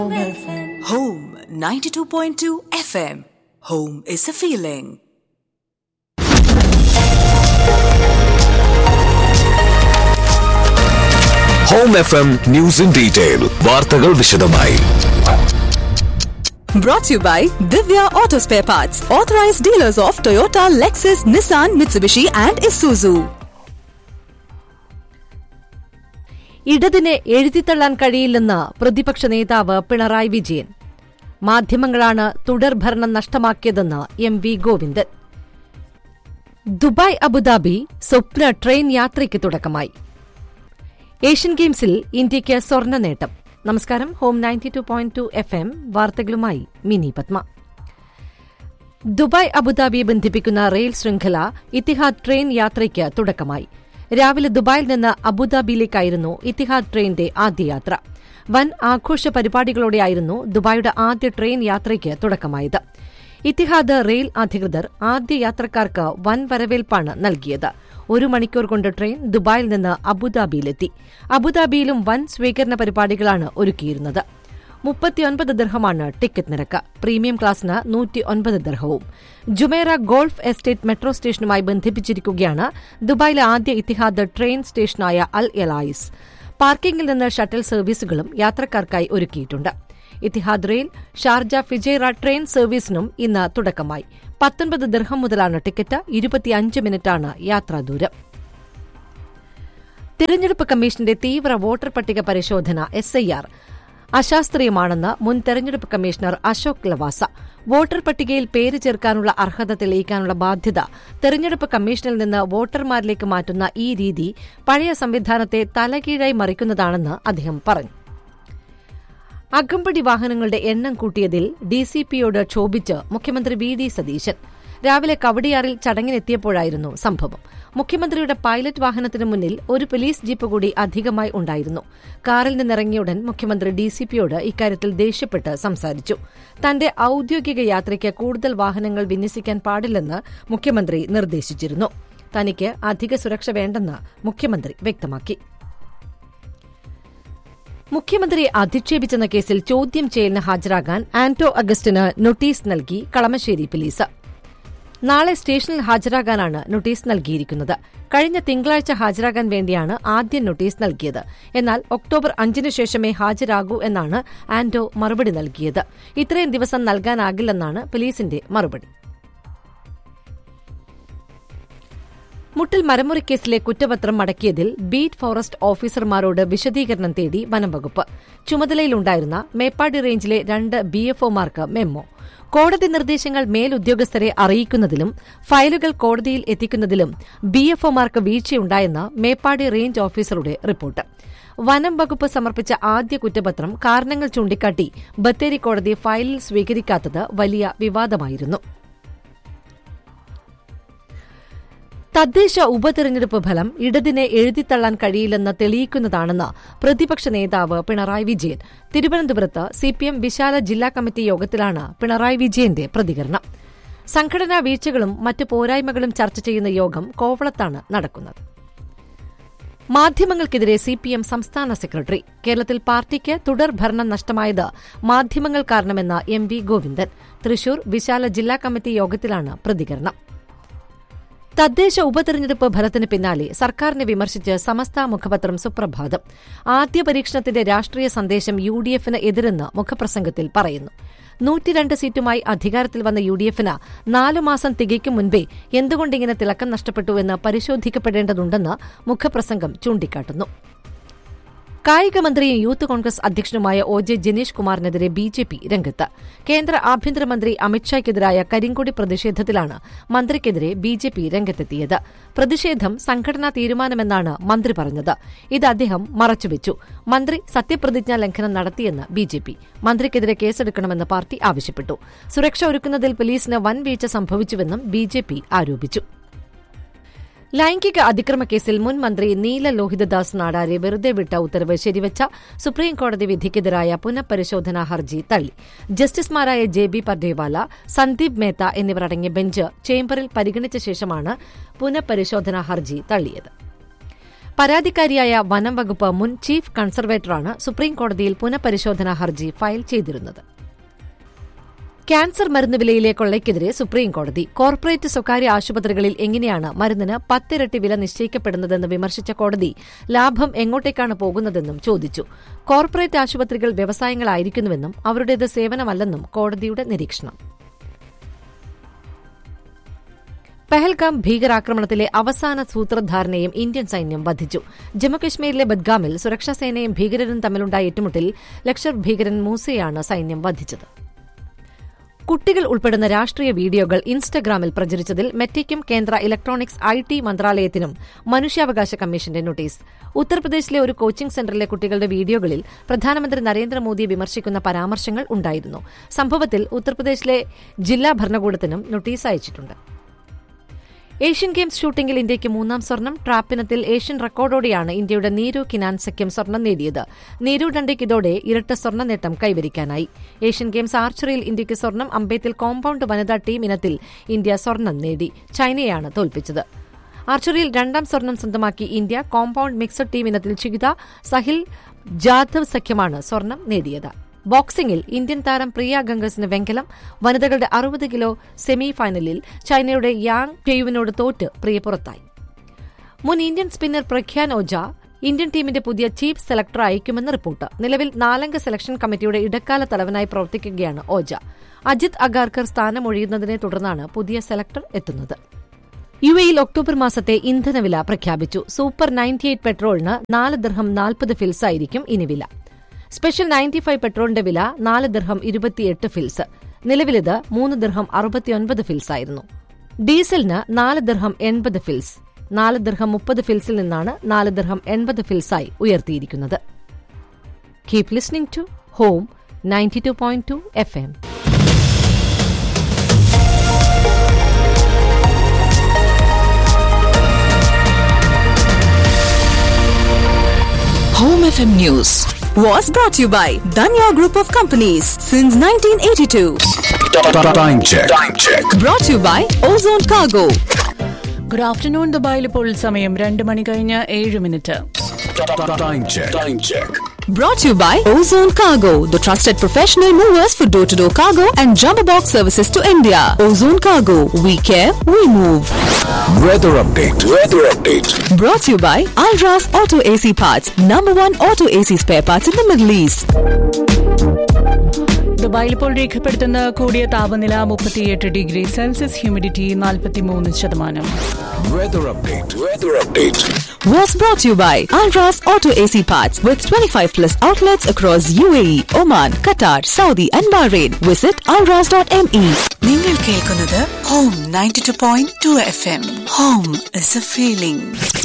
Home 92.2 FM. Home is a feeling. Home F M news in detail വാർത്തകൾ വിശദമായി Brought to you by Divya Auto Spare Parts, authorized dealers of Toyota, Lexus, Nissan, Mitsubishi, and Isuzu. ഇടതിനെ എഴുതിത്തള്ളാൻ കഴിയില്ലെന്ന് പ്രതിപക്ഷ നേതാവ് പിണറായി വിജയൻ മാധ്യമങ്ങളാണ് തുടർഭരണം നഷ്ടമാക്കിയതെന്ന് M V Govindan Dubai Abu Dhabi സ്വപ്ന train യാത്രയ്ക്ക് തുടക്കമായി ഏഷ്യൻ ഗെയിംസിൽ ഇന്ത്യയ്ക്ക് സ്വർണ്ണ നേട്ടം നമസ്കാരം home ninety two point two F M വാർത്തകളുമായി മിനി പത്മ ദുബായ് അബുദാബിയെ ബന്ധിപ്പിക്കുന്ന റെയിൽ ശൃംഖല ഇത്തിഹാദ് ട്രെയിൻ യാത്രയ്ക്ക് തുടക്കമായി രാവിലെ ദുബായിൽ നിന്ന് അബുദാബിയിലേക്കായിരുന്നു ഇത്തിഹാദ് ട്രെയിനിന്റെ ആദ്യ യാത്ര വൻ ആഘോഷ പരിപാടികളോടെയായിരുന്നു ദുബായിയുടെ ആദ്യ ട്രെയിൻ യാത്രയ്ക്ക് തുടക്കമായത് ഇത്തിഹാദ് റെയിൽ അധികൃതർ ആദ്യ യാത്രക്കാർക്ക് വൻ വരവേൽപ്പാണ് നൽകിയത് ഒരു മണിക്കൂർ കൊണ്ട് ട്രെയിൻ ദുബായിൽ നിന്ന് അബുദാബിയിലെത്തി അബുദാബിയിലും വൻ സ്വീകരണ പരിപാടികളാണ് ഒരുക്കിയിരുന്നത് മുപ്പത്തിയൊൻപത് ദർഹമാണ് ടിക്കറ്റ് നിരക്ക് പ്രീമിയം ക്ലാസ്സിന് നൂറ്റി ഒൻപത് ദർഹവും ജുമേറ ഗോൾഫ് എസ്റ്റേറ്റ് മെട്രോ സ്റ്റേഷനുമായി ബന്ധിപ്പിച്ചിരിക്കുകയാണ് ദുബായിലെ ആദ്യ ഇത്തിഹാദ് ട്രെയിൻ സ്റ്റേഷനായ അൽ എലായിസ് പാർക്കിംഗിൽ നിന്ന് ഷട്ടിൽ സർവീസുകളും യാത്രക്കാർക്കായി ഒരുക്കിയിട്ടുണ്ട് Etihad rail Sharjah Fujairah train സർവീസിനും ഇന്ന് തുടക്കമായി പത്തൊൻപത് ദർഹം മുതലാണ് ടിക്കറ്റ് ഇരുപത്തിയഞ്ച് മിനിറ്റാണ് യാത്രാദൂരം തിരഞ്ഞെടുപ്പ് കമ്മീഷന്റെ തീവ്ര വോട്ടർ പട്ടിക പരിശോധന എസ് ഐ ആർ അശാസ്ത്രീയമാണെന്ന് മുൻ തെരഞ്ഞെടുപ്പ് കമ്മീഷണർ അശോക് ലവാസ വോട്ടർ പട്ടികയിൽ പേര് ചേർക്കാനുള്ള അർഹത തെളിയിക്കാനുള്ള ബാധ്യത തെരഞ്ഞെടുപ്പ് കമ്മീഷനിൽ നിന്ന് വോട്ടർമാരിലേക്ക് മാറ്റുന്ന ഈ രീതി പഴയ സംവിധാനത്തെ തലകീഴായി മറിക്കുന്നതാണെന്ന് അദ്ദേഹം പറഞ്ഞു അകമ്പടി വാഹനങ്ങളുടെ എണ്ണം കൂട്ടിയതിൽ ഡിസിപിയോട് ക്ഷോഭിച്ച് മുഖ്യമന്ത്രി വി ഡി സതീശൻ രാവിലെ കവടിയാറിൽ ചടങ്ങിനെത്തിയപ്പോഴായിരുന്നു സംഭവം മുഖ്യമന്ത്രിയുടെ പൈലറ്റ് വാഹനത്തിന് മുന്നിൽ ഒരു പോലീസ് ജീപ്പ് കൂടി അധികമായി ഉണ്ടായിരുന്നു കാറിൽ നിന്നിറങ്ങിയുടൻ മുഖ്യമന്ത്രി ഡിസിപിയോട് ഇക്കാര്യത്തിൽ ദേഷ്യപ്പെട്ട് സംസാരിച്ചു തന്റെ ഔദ്യോഗിക യാത്രയ്ക്ക് കൂടുതൽ വാഹനങ്ങൾ വിന്യസിക്കാൻ പാടില്ലെന്ന് മുഖ്യമന്ത്രി നിർദ്ദേശിച്ചിരുന്നു തനിക്ക് അധിക സുരക്ഷ വേണ്ടെന്ന് മുഖ്യമന്ത്രി വ്യക്തമാക്കി മുഖ്യമന്ത്രിയെ അധിക്ഷേപിച്ചെന്ന കേസിൽ ചോദ്യം ചെയ്യലിന് ഹാജരാകാൻ ആന്റോ അഗസ്റ്റിന് നോട്ടീസ് നൽകി കളമശ്ശേരി പോലീസ് നാളെ സ്റ്റേഷനിൽ ഹാജരാകാനാണ് നോട്ടീസ് നൽകിയിരിക്കുന്നത് കഴിഞ്ഞ തിങ്കളാഴ്ച ഹാജരാകാൻ വേണ്ടിയാണ് ആദ്യം നോട്ടീസ് നൽകിയത് എന്നാൽ ഒക്ടോബർ അഞ്ചിന് ശേഷമേ ഹാജരാകൂ എന്നാണ് ആന്റോ മറുപടി നൽകിയത് ഇത്രയും ദിവസം നൽകാനാകില്ലെന്നാണ് പോലീസിന്റെ മറുപടി മുട്ടിൽ മരമുറിക്കേസിലെ കുറ്റപത്രം മടക്കിയതിൽ ബീറ്റ് ഫോറസ്റ്റ് ഓഫീസർമാരോട് വിശദീകരണം തേടി വനംവകുപ്പ് ചുമതലയിലുണ്ടായിരുന്ന മേപ്പാടി റേഞ്ചിലെ രണ്ട് ബിഎഫ്ഒമാർക്ക് മെമ്മോ കോടതി നിർദ്ദേശങ്ങൾ മേലുദ്യോഗസ്ഥരെ അറിയിക്കുന്നതിലും ഫയലുകൾ കോടതിയിൽ എത്തിക്കുന്നതിലും ബിഎഫ്ഒമാർക്ക് വീഴ്ചയുണ്ടായെന്ന് മേപ്പാടി റേഞ്ച് ഓഫീസറുടെ റിപ്പോർട്ട് വനം വകുപ്പ് സമർപ്പിച്ച ആദ്യ കുറ്റപത്രം കാരണങ്ങൾ ചൂണ്ടിക്കാട്ടി ബത്തേരി കോടതി ഫയലിൽ സ്വീകരിക്കാത്തത് വലിയ വിവാദമായിരുന്നു തദ്ദേശ ഉപതെരഞ്ഞെടുപ്പ് ഫലം ഇടതിനെ എഴുതിത്തള്ളാൻ കഴിയില്ലെന്ന് തെളിയിക്കുന്നതാണെന്ന് പ്രതിപക്ഷ നേതാവ് പിണറായി വിജയൻ തിരുവനന്തപുരത്ത് സിപിഎം വിശാല ജില്ലാ കമ്മിറ്റി യോഗത്തിലാണ് പിണറായി വിജയന്റെ പ്രതികരണം സംഘടനാ വീഴ്ചകളും മറ്റ് പോരായ്മകളും ചർച്ച ചെയ്യുന്ന യോഗം കോവളത്താണ് നടക്കുന്നത് മാധ്യമങ്ങൾക്കെതിരെ സിപിഎം സംസ്ഥാന സെക്രട്ടറി കേരളത്തിൽ പാർട്ടിക്ക് തുടർ ഭരണം നഷ്ടമായത് മാധ്യമങ്ങൾ കാരണമെന്ന എം വി ഗോവിന്ദൻ തൃശൂർ വിശാല ജില്ലാ കമ്മിറ്റി യോഗത്തിലാണ് പ്രതികരണം തദ്ദേശ ഉപതെരഞ്ഞെടുപ്പ് ഫലത്തിന് പിന്നാലെ സർക്കാരിനെ വിമർശിച്ച് സമസ്ത മുഖപത്രം സുപ്രഭാതം ആദ്യ പരീക്ഷണത്തിന്റെ രാഷ്ട്രീയ സന്ദേശം യു ഡി എഫിന് എതിരെന്ന് മുഖപ്രസംഗത്തിൽ പറയുന്നു നൂറ്റിരണ്ട് സീറ്റുമായി അധികാരത്തിൽ വന്ന യു ഡി എഫിന് നാലു മാസം തികയ്ക്കും മുൻപേ എന്തുകൊണ്ടിങ്ങനെ തിളക്കം നഷ്ടപ്പെട്ടുവെന്ന് പരിശോധിക്കപ്പെടേണ്ടതുണ്ടെന്ന് മുഖപ്രസംഗം ചൂണ്ടിക്കാട്ടുന്നു കായികമന്ത്രിയും യൂത്ത് കോൺഗ്രസ് അധ്യക്ഷനുമായ ഒ ജെ ജനീഷ് കുമാറിനെതിരെ ബി ജെ പി രംഗത്ത് കേന്ദ്ര ആഭ്യന്തരമന്ത്രി അമിത്ഷായ്ക്കെതിരായ കരിങ്കൊടി പ്രതിഷേധത്തിലാണ് മന്ത്രിക്കെതിരെ ബി ജെ പി രംഗത്തെത്തിയത് പ്രതിഷേധം സംഘടനാ തീരുമാനമെന്നാണ് മന്ത്രി പറഞ്ഞത് ഇത് അദ്ദേഹം മറച്ചുവെച്ചു മന്ത്രി സത്യപ്രതിജ്ഞാ ലംഘനം നടത്തിയെന്ന് ബി ജെ പി മന്ത്രിക്കെതിരെ കേസെടുക്കണമെന്ന് പാർട്ടി ആവശ്യപ്പെട്ടു സുരക്ഷ ഒരുക്കുന്നതിൽ പോലീസിന് വൻ വീഴ്ച സംഭവിച്ചുവെന്നും ബി ജെ പി ആരോപിച്ചു ലൈംഗിക അതിക്രമ കേസിൽ മുൻ മന്ത്രി നീല ലോഹിതദാസ് നാടാരെ വെറുതെ വിട്ട ഉത്തരവ് ശരിവച്ച സുപ്രീംകോടതി വിധിക്കെതിരായ പുനഃപരിശോധനാ ഹർജി തള്ളി ജസ്റ്റിസുമാരായ ജെ ബി പർദേവാല സന്ദീപ് മേത്ത എന്നിവർ അടങ്ങിയ ബെഞ്ച് ചേംബറിൽ പരിഗണിച്ച ശേഷമാണ് പുനഃപരിശോധനാ ഹർജി തള്ളിയത് പരാതിക്കാരിയായ വനം വകുപ്പ് മുൻ ചീഫ് കൺസർവേറ്ററാണ് സുപ്രീംകോടതിയിൽ പുനഃപരിശോധനാ ഹർജി ഫയൽ ചെയ്തിരുന്നത് ക്യാൻസർ മരുന്ന് വിലയിലെ കൊള്ളയ്ക്കെതിരെ സുപ്രീംകോടതി കോർപ്പറേറ്റ് സ്വകാര്യ ആശുപത്രികളിൽ എങ്ങനെയാണ് മരുന്നിന് പത്തിരട്ടി വില നിശ്ചയിക്കപ്പെടുന്നതെന്ന് വിമർശിച്ച കോടതി ലാഭം എങ്ങോട്ടേക്കാണ് പോകുന്നതെന്നും ചോദിച്ചു കോർപ്പറേറ്റ് ആശുപത്രികൾ വ്യവസായങ്ങളായിരിക്കുന്നുവെന്നും അവരുടേത് സേവനമല്ലെന്നും കോടതിയുടെ നിരീക്ഷണം പെഹൽഗാം ഭീകരാക്രമണത്തിലെ അവസാന സൂത്രധാരനെയും ഇന്ത്യൻ സൈന്യം വധിച്ചു ജമ്മുകശ്മീരിലെ ബദ്ഗാമിൽ സുരക്ഷാസേനയും ഭീകരരും തമ്മിലുണ്ടായ ഏറ്റുമുട്ടൽ ലക്ഷർ ഭീകരൻ മൂസയാണ് സൈന്യം വധിച്ചത് കുട്ടികൾ ഉൾപ്പെടുന്ന രാഷ്ട്രീയ വീഡിയോകൾ ഇൻസ്റ്റഗ്രാമിൽ പ്രചരിച്ചതിൽ മെറ്റയ്ക്കും കേന്ദ്ര ഇലക്ട്രോണിക്സ് ഐ ടി മന്ത്രാലയത്തിനും മനുഷ്യാവകാശ കമ്മീഷന്റെ നോട്ടീസ് ഉത്തർപ്രദേശിലെ ഒരു കോച്ചിംഗ് സെന്ററിലെ കുട്ടികളുടെ വീഡിയോകളിൽ പ്രധാനമന്ത്രി നരേന്ദ്രമോദിയെ വിമർശിക്കുന്ന പരാമർശങ്ങൾ ഉണ്ടായിരുന്നു സംഭവത്തിൽ ഉത്തർപ്രദേശിലെ ജില്ലാ ഭരണകൂടത്തിനും നോട്ടീസ് അയച്ചിട്ടുണ്ട് ഏഷ്യൻ ഗെയിംസ് ഷൂട്ടിംഗിൽ ഇന്ത്യയ്ക്ക് മൂന്നാം സ്വർണം ട്രാപ്പിനത്തിൽ ഏഷ്യൻ റെക്കോർഡോടെയാണ് ഇന്ത്യയുടെ നീരു കിനാൻ സഖ്യം സ്വർണം നേടിയത് നീരു ഡണ്ടയ്ക്ക് ഇതോടെ ഇരട്ട സ്വർണ്ണ നേട്ടം കൈവരിക്കാനായി ഏഷ്യൻ ഗെയിംസ് ആർച്ചറിയിൽ ഇന്ത്യയ്ക്ക് സ്വർണം അമ്പേത്തിൽ കോമ്പൌണ്ട് വനിതാ ടീം ഇനത്തിൽ ഇന്ത്യ സ്വർണം നേടി ചൈനയാണ് തോൽപ്പിച്ചത് ആർച്ചറിയിൽ രണ്ടാം സ്വർണം സ്വന്തമാക്കി ഇന്ത്യ കോമ്പൌണ്ട് മിക്സഡ് ടീം ഇനത്തിൽ ചികിത സഹിൽ ജാധവ് സഖ്യമാണ് സ്വർണം നേടിയത് ബോക്സിംഗിൽ ഇന്ത്യൻ താരം പ്രിയ ഗംഗസിന് വെങ്കലം വനിതകളുടെ അറുപത് കിലോ സെമി ഫൈനലിൽ ചൈനയുടെ യാങ് പെയുവിനോട് തോറ്റ് പ്രിയ പുറത്തായി മുൻ Indian spinner Pragyan Ojha Indian ടീമിന്റെ പുതിയ ചീഫ് സെലക്ടർ അയക്കുമെന്ന് റിപ്പോർട്ട് നിലവിൽ നാലംഗ സെലക്ഷൻ കമ്മിറ്റിയുടെ ഇടക്കാല തലവനായി പ്രവർത്തിക്കുകയാണ് ഓജ അജിത് അഗാർക്കർ സ്ഥാനമൊഴിയുന്നതിനെ തുടർന്നാണ് പുതിയ സെലക്ടർ എത്തുന്നത് യു എയിൽ ഒക്ടോബർ മാസത്തെ ഇന്ധനവില പ്രഖ്യാപിച്ചു സൂപ്പർ നയൻറ്റി എയ്റ്റ് പെട്രോളിന് നാല് ദർഹം നാൽപ്പത് ഫിൽസ് ആയിരിക്കും ഇനി വില സ്പെഷ്യൽ നയൻറ്റി ഫൈവ് പെട്രോളിന്റെ വില നാല് ദിർഹം ഇരുപത്തിയെട്ട് ഫിൽസ് നിലവിലിത് മൂന്ന് ദിർഹം അറുപത്തിയൊൻപത് ഫിൽസ് ആയിരുന്നു ഡീസലിന് നാല് ദിർഹം എൺപത് ഫിൽസ് നാല് ദിർഹം മുപ്പത് ഫിൽസിൽ നിന്നാണ് നാല് ദിർഹം എൺപത് ഫിൽസായി ഉയർത്തിയിരിക്കുന്നത് keep listening to home ninety two point two F M Home FM News was brought to you by Danya Group of Companies since 1982. Time check. Time check. Brought to you by Ozone Cargo. Good afternoon ദുബായിൽ ഇപ്പോൾ സമയം രണ്ട് മണി കഴിഞ്ഞ് ഏഴ് minute Time check. Time check. Brought to you by Ozone Cargo, the trusted professional movers for door to door cargo and jumbo box services to India. Ozone Cargo, we care, we move. Weather update. Weather update. Brought to you by Alras Auto AC Parts, number one auto AC spare parts in the Middle East. ദുബായിൽ ഇപ്പോൾ രേഖപ്പെടുത്തുന്ന കൂടിയ താപനില മുപ്പത്തിയെട്ട് degree Celsius humidity നാൽപ്പത്തിമൂന്ന് ശതമാനം Weather update. Weather update. Was brought to you by Alras Auto AC Parts with 25 plus outlets across UAE, Oman, Qatar, Saudi and Bahrain. Visit alras.me. നിങ്ങൾ കേൾക്കുന്നത് home ninety two point two F M home is a feeling